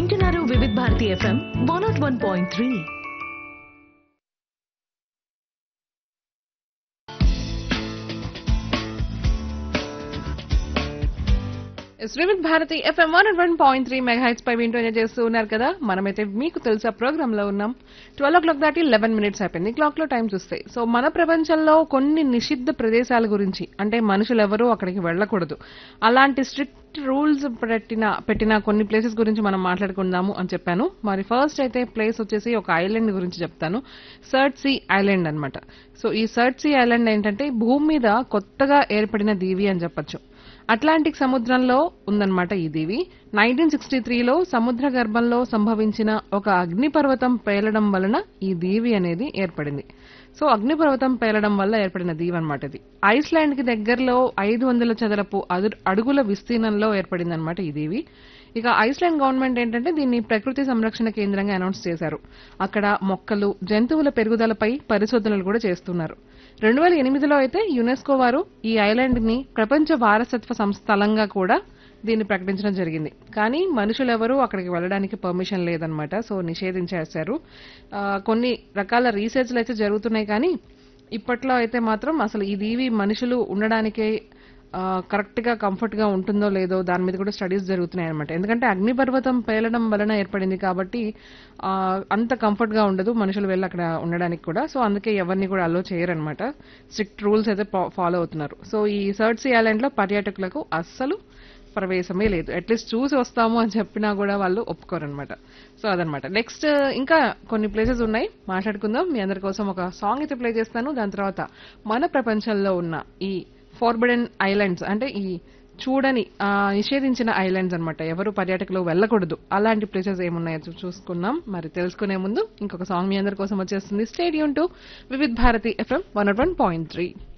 వింటున్నారు Vividh Bharati FM one naught one point three శ్రీవిత్ Bharati FM one one point three megahertz పై వింటూ ఎంజాయ్ చేస్తూ ఉన్నారు కదా మనమైతే మీకు తెలుసా ప్రోగ్రామ్ లో ఉన్నాం ట్వెల్వ్ ఓ క్లాక్ దాటి లెవెన్ మినిట్స్ అయిపోయింది క్లాక్ లో టైం చూస్తే సో మన ప్రపంచంలో కొన్ని నిషిద్ధ ప్రదేశాల గురించి అంటే మనుషులు ఎవరూ అక్కడికి వెళ్ళకూడదు అలాంటి స్ట్రిక్ట్ రూల్స్ పెట్టిన పెట్టిన కొన్ని ప్లేసెస్ గురించి మనం మాట్లాడుకుందాము అని చెప్పాను మరి ఫస్ట్ అయితే ప్లేస్ వచ్చేసి ఒక ఐలాండ్ గురించి చెప్తాను సర్ట్ సీ ఐలాండ్ అన్నమాట సో ఈ సర్ట్ సీ ఐలాండ్ ఏంటంటే భూమి మీద కొత్తగా ఏర్పడిన దీవి అని చెప్పొచ్చు అట్లాంటిక్ సముద్రంలో ఉందన్నమాట ఈ దీవి నైన్టీన్ సిక్స్టీ త్రీలో సముద్ర గర్భంలో సంభవించిన ఒక అగ్నిపర్వతం పేలడం వలన ఈ దీవి అనేది ఏర్పడింది సో అగ్నిపర్వతం పేలడం వల్ల ఏర్పడిన దీవి అనమాట ఇది ఐస్లాండ్ కి దగ్గరలో ఐదు వందల చదరపు అదు- అడుగుల విస్తీర్ణంలో ఏర్పడింది అనమాట ఈ దీవి ఇక ఐస్లాండ్ గవర్నమెంట్ ఏంటంటే దీన్ని ప్రకృతి సంరక్షణ కేంద్రంగా అనౌన్స్ చేశారు అక్కడ మొక్కలు జంతువుల పెరుగుదలపై పరిశోధనలు కూడా చేస్తున్నారు రెండు వేల ఎనిమిదిలో అయితే యునెస్కో వారు ఈ ఐలాండ్ ని ప్రపంచ వారసత్వ సంస్థలంగా కూడా దీన్ని ప్రకటించడం జరిగింది కానీ మనుషులెవరూ అక్కడికి వెళ్ళడానికి పర్మిషన్ లేదనమాట సో నిషేధించేశారు ఆ, కొన్ని రకాల రీసెర్చ్లు అయితే జరుగుతున్నాయి కానీ ఇప్పట్లో అయితే మాత్రం అసలు ఈ దీవి మనుషులు ఉండడానికే కరెక్ట్ గా కంఫర్ట్ గా ఉంటుందో లేదో దాని మీద కూడా స్టడీస్ జరుగుతున్నాయి అనమాట ఎందుకంటే అగ్నిపర్వతం పేలడం వలన ఏర్పడింది కాబట్టి ఆ, అంత కంఫర్ట్ గా ఉండదు మనుషులు వెళ్ళి అక్కడ ఉండడానికి కూడా సో అందుకే ఎవరిని కూడా అలో చేయరనమాట స్ట్రిక్ట్ రూల్స్ అయితే ఫాలో అవుతున్నారు సో ఈ సర్ట్సీ ఐలాండ్ లో పర్యాటకులకు అస్సలు ప్రవేశమే లేదు అట్లీస్ట్ చూసి వస్తాము అని చెప్పినా కూడా వాళ్ళు ఒప్పుకోరనమాట సో అదనమాట నెక్స్ట్ ఇంకా కొన్ని ప్లేసెస్ ఉన్నాయి మాట్లాడుకుందాం మీ అందరి కోసం ఒక సాంగ్ అయితే ప్లే చేస్తాను దాని తర్వాత మన ప్రపంచంలో ఉన్న ఈ ఫార్బిడెన్ ఐలాండ్స్ అంటే ఈ చూడని ఆ, నిషేధించిన ఐలాండ్స్ అన్నమాట ఎవరు పర్యాటకులు వెళ్ళకూడదు అలాంటి ప్లేసెస్ ఏమున్నాయో చూ- చూసుకుందాం మరి తెలుసుకునే ముందు ఇంకొక సాంగ్ మీ అందరి కోసం వచ్చేస్తుంది stadium to Vividh Bharati FM one one point three